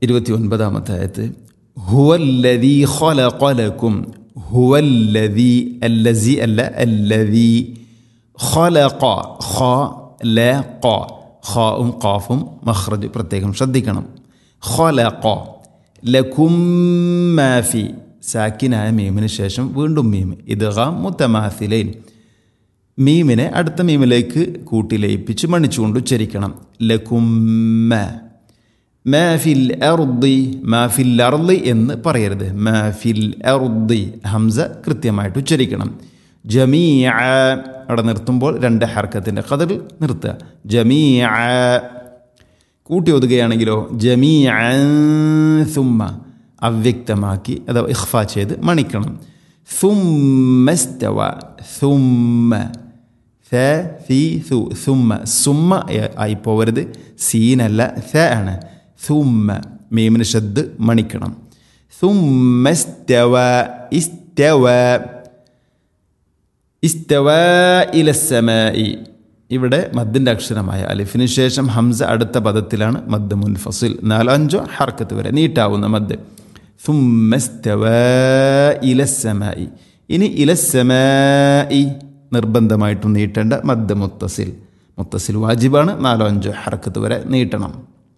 ഇരുപത്തി ഒൻപതാമത്തെ ആയത്ത് ഹുവല്ലദീ ഖലഖലക്കും ഹുവല്ലദീ അല്ലസി അല്ല അല്ലദീ ഖലഖ ഖ ല ഖ ഖാവും ഖാഫും മഖ്റജ് പ്രത്യേകം ശ്രദ്ധിക്കണം ഖലഖ ലക്കും മാഫി സാക്കിനായ മീമിന് ശേഷം വീണ്ടും മീം ഇദ്ഗാം മുത്തമാസിലൈൻ മീമിനെ അടുത്ത മീമിലേക്ക് കൂട്ടി ലയിപ്പിച്ച് മണിച്ചുകൊണ്ട് ഉച്ചരിക്കണം ലകുമ്മ മാഫിൽ അറുദ്ദി മാഫിൽ അർദി എന്ന് പറയരുത് മാഫിൽ അറുദ്ദി ഹംസ കൃത്യമായിട്ട് ഉച്ചരിക്കണം ജമീ അവിടെ നിർത്തുമ്പോൾ രണ്ട് ഹർക്കത്തിൻ്റെ കതിൽ നിർത്തുക ജമീ കൂട്ടി ഒതുകയാണെങ്കിലോ ജമീ സുമ്മ അവ്യക്തമാക്കി അഥവാ ഇഖ്ഫ ചെയ്ത് മണിക്കണം സുമ്മസ്തവ സുമ്മ ഥ ഫി സു സുമ്മ സുമ്മ ആയി പോവരുത് സീനല്ല ഥ ആണ് സുമ്മ മീമിന് ഷദ് മണിക്കണം സുമ്മസ്തവ ഇസ്തവ ഇസ്തവ ഇലസമായി ഇവിടെ മദ്ദിൻ്റെ അക്ഷരമായ അലിഫിന് ശേഷം ഹംസ അടുത്ത പദത്തിലാണ് മദ് മുൻഫസിൽ നാലോ അഞ്ചോ ഹർക്കത്ത് വരെ നീട്ടാവുന്ന മദ് സുമ്മസ്തവ ഇലസമായി ഇനി ഇലസമായി നിർബന്ധമായിട്ടും നീട്ടേണ്ട മദ് മുത്തസിൽ മുത്തസിൽ വാജിബാണ് നാലോ അഞ്ചോ ഹർക്കത്ത് വരെ നീട്ടണം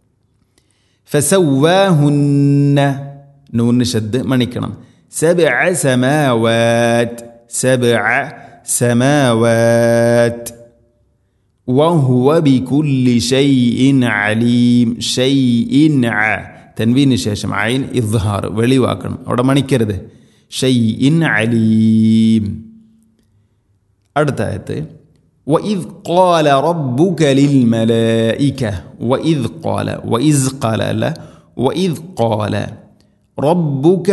ഫസവ്വാഹുന്ന നൂന് ശബ്ദ് മണിക്കണം സബഅ സമാവാത് സബഅ സമാവാത് وهو بكل شيء عليم شيء ع തൻവീന് ശേഷം അയിൻ ഇദ്ഹാർ വെളിവാക്കണം അവിടെ മണിക്കരുത് ഷൈഇൻ അലീം അടുത്ത ആയത്ത് وإذ قال ربك للملائكة وإذ قال وإذ قال لا وإذ قال ربك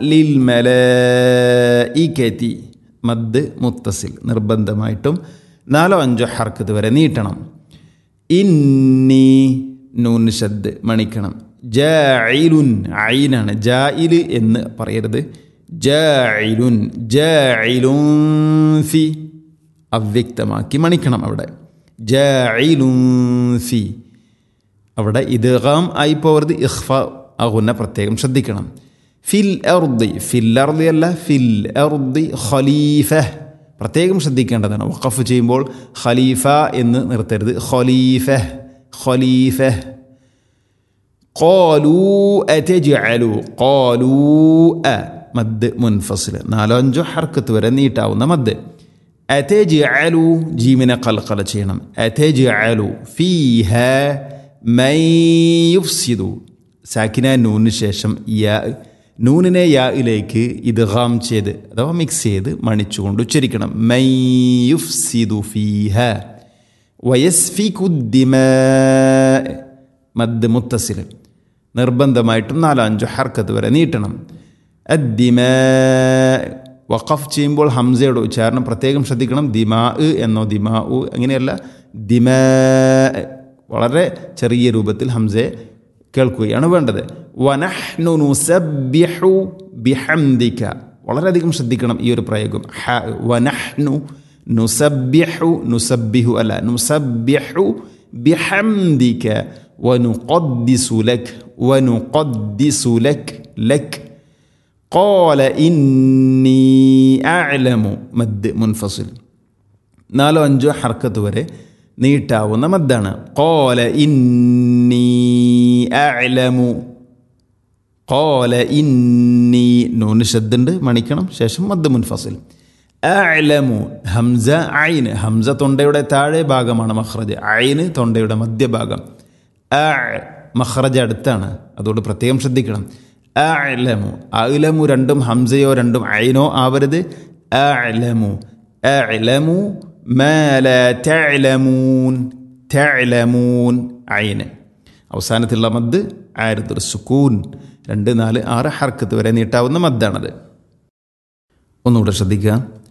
للملائكة മദ് മുത്തസിൽ നിർബന്ധമായിട്ടും നാലോ അഞ്ചോ ഹർക്കത്ത് വരെ നീട്ടണം ഇന്നി നൂൻ ഷദ് മണിക്കണം ജായിലുൻ ഐനാണ് ജായില് എന്ന് പറയരുത് ജായിലുൻ ജായിലുൻ ഫി അവ്യക്തമാക്കി മണിക്കണം അവിടെ ജായിലുൻ ഫി അവിടെ ഇദ്ഗാം ആയി പോവരുത് ഇഖ്ഫ ആകുന്ന പ്രത്യേകം ശ്രദ്ധിക്കണം ഫിൽ അർദി ഫിൽ അർദി അല്ല ഫിൽ അർദി ഖലീഫ പ്രത്യേകം ശ്രദ്ധിക്കേണ്ടതാണ് വഖഫ് ചെയ്യുമ്പോൾ ഖലീഫ എന്ന് നിർത്തരുത് ഖലീഫ ഖലീഫ قالوا أتجعلوا قالوا أ മദ് മുൻഫസിൽ നാലോ അഞ്ചോ ഹർക്കത്ത് വരെ നീട്ടാവുന്ന മദ് അതെജഅലു ജീമിനെ കൽക്കല ചെയ്യണം അതെജഅലു ഫീഹ മൈ യുഫ്സിദു സാക്കിന നൂനിന് ശേഷം യാ നൂനിനെ യായിലേക്ക് ഇദ്ഗാം ചെയ്ത് അഥവാ മിക്സ് ചെയ്ത് മണിച്ചുകൊണ്ട് ഉച്ചരിക്കണം മൈ യുഫ്സിദു ഫീഹ വയസ്ഫിക്കുദ്ദിമ മദ് മുത്തസിൽ നിർബന്ധമായിട്ടും നാലോ അഞ്ചോ ഹർക്കത്ത് വരെ നീട്ടണം അദ്ദിമ വഖഫ് ചെയ്യുമ്പോൾ ഹംസയുടെ ഉച്ചാരണം പ്രത്യേകം ശ്രദ്ധിക്കണം ദിമാ എന്നോ ദിമാ ഉ അങ്ങനെയല്ല ദിമ വളരെ ചെറിയ രൂപത്തിൽ ഹംസയെ കേൾക്കുകയാണ് വേണ്ടത് വനഹ്നു നുസബ്ബിഹു ബിഹംദിക വളരെയധികം ശ്രദ്ധിക്കണം ഈ ഒരു പ്രയോഗം ഹ വനഹ്നു നുസബ്ബിഹു നുസബ്ബിഹു അല്ല നുസബ്ബിഹു ബിഹംദിക വനുഖദ്ദിസു ലക് വനുഖദ്ദിസു ലക് ലക് قال إني أعلم മദ് മുൻഫസിൽ നാലോ അഞ്ചോ ഹർക്കത്ത് വരെ നീട്ടാവുന്ന മദ്ദാണ് കോല ഇന്നി അലമു കോല ഇന്നി നൂന് ശബ്ദുണ്ട് മണിക്കണം ശേഷം മദ് മുൻഫസിൽ അലമു ഹംസ ഐന് ഹംസ തൊണ്ടയുടെ താഴെ ഭാഗമാണ് മഹ്റജ് ഐന് തൊണ്ടയുടെ മധ്യഭാഗം അ മഹ്റജ് അടുത്താണ് അതുകൊണ്ട് പ്രത്യേകം ശ്രദ്ധിക്കണം അലമു അലമു രണ്ടും ഹംസയോ രണ്ടും ഐനോ ആവരുത് അലമു അലമു മാല തഅലമൂൻ തഅലമൂൻ ഐന് അവസാനത്തിലുള്ള മദ് ആയിരത്തുർ സുക്കൂൻ രണ്ട് നാല് ആറ് ഹർക്കത്ത് വരെ നീട്ടാവുന്ന മദ്ദാണത് ഒന്നുകൂടെ ശ്രദ്ധിക്കുക